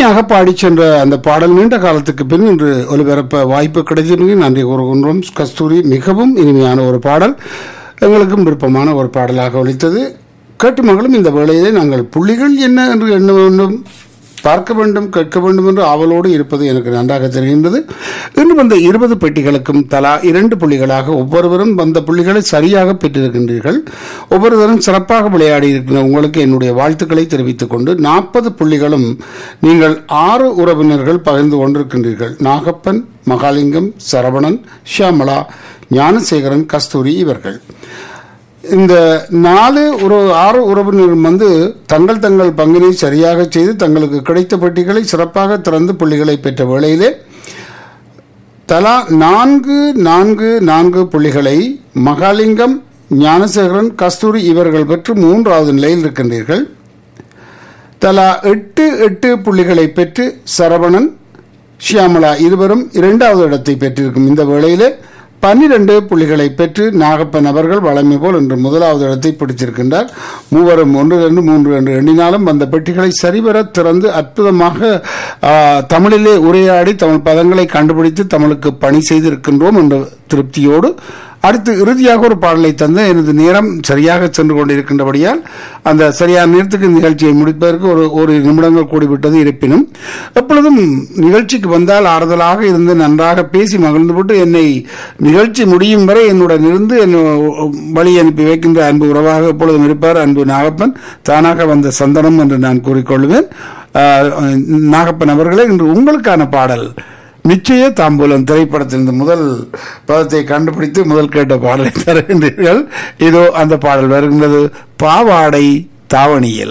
இனிமையாக பாடிச் சென்ற அந்த பாடல் நீண்ட காலத்துக்கு பின் இன்று ஒலிபரப்ப வாய்ப்பு கிடைத்திருக்கு நன்றி கூறுகின்றோம் கஸ்தூரி மிகவும் இனிமையான ஒரு பாடல் எங்களுக்கும் விருப்பமான ஒரு பாடலாக ஒலித்தது கேட்டு மகளும் இந்த வேளையிலே நாங்கள் புள்ளிகள் என்ன என்று எண்ண வேண்டும் பார்க்க வேண்டும் கேட்க வேண்டும் என்று ஆவலோடு இருப்பது எனக்கு நன்றாக தெரிகின்றது இன்று வந்த இருபது பெட்டிகளுக்கும் தலா இரண்டு புள்ளிகளாக ஒவ்வொருவரும் வந்த புள்ளிகளை சரியாக பெற்றிருக்கின்றீர்கள் ஒவ்வொருவரும் சிறப்பாக விளையாடி இருக்கிற உங்களுக்கு என்னுடைய வாழ்த்துக்களை தெரிவித்துக் கொண்டு நாற்பது புள்ளிகளும் நீங்கள் ஆறு உறவினர்கள் பகிர்ந்து கொண்டிருக்கின்றீர்கள் நாகப்பன் மகாலிங்கம் சரவணன் ஷியாமலா ஞானசேகரன் கஸ்தூரி இவர்கள் இந்த நாலு ஒரு ஆறு உறவினரும் வந்து தங்கள் தங்கள் பங்கினை சரியாக செய்து தங்களுக்கு கிடைத்த பெட்டிகளை சிறப்பாக திறந்து புள்ளிகளை பெற்ற வேளையிலே தலா நான்கு நான்கு நான்கு புள்ளிகளை மகாலிங்கம் ஞானசேகரன் கஸ்தூரி இவர்கள் பெற்று மூன்றாவது நிலையில் இருக்கின்றீர்கள் தலா எட்டு எட்டு புள்ளிகளை பெற்று சரவணன் ஷியாமலா இருவரும் இரண்டாவது இடத்தை பெற்றிருக்கும் இந்த வேளையிலே பன்னிரண்டு புள்ளிகளை பெற்று நாகப்பன் அவர்கள் வளமை போல் இன்று முதலாவது இடத்தை பிடிச்சிருக்கின்றார் மூவரும் ஒன்று ரெண்டு மூன்று என்று எண்ணினாலும் அந்த பெட்டிகளை சரிவர திறந்து அற்புதமாக ஆ, தமிழிலே உரையாடி தமிழ் பதங்களை கண்டுபிடித்து தமிழுக்கு பணி செய்திருக்கின்றோம் என்ற திருப்தியோடு அடுத்து இறுதியாக ஒரு பாடலை தந்து எனது நேரம் சரியாக சென்று கொண்டிருக்கின்றபடியால் அந்த சரியான நேரத்துக்கு நிகழ்ச்சியை முடிப்பதற்கு ஒரு ஒரு நிமிடங்கள் கூடிவிட்டது இருப்பினும் எப்பொழுதும் நிகழ்ச்சிக்கு வந்தால் ஆறுதலாக இருந்து நன்றாக பேசி மகிழ்ந்துவிட்டு என்னை நிகழ்ச்சி முடியும் வரை என்னுடன் இருந்து என்னை வழி அனுப்பி வைக்கின்ற அன்பு உறவாக எப்பொழுதும் இருப்பார் அன்பு நாகப்பன் தானாக வந்த சந்தனம் என்று நான் கூறிக்கொள்வேன் ஆஹ், நாகப்பன் அவர்களே இன்று உங்களுக்கான பாடல் நிச்சய தாம்பூலம் திரைப்படத்தின் இந்த முதல் பதத்தை கண்டுபிடித்து முதல் கேட்ட பாடலை தருகின்றீர்கள் இதோ அந்த பாடல் வருகின்றது பாவாடை தாவணியில்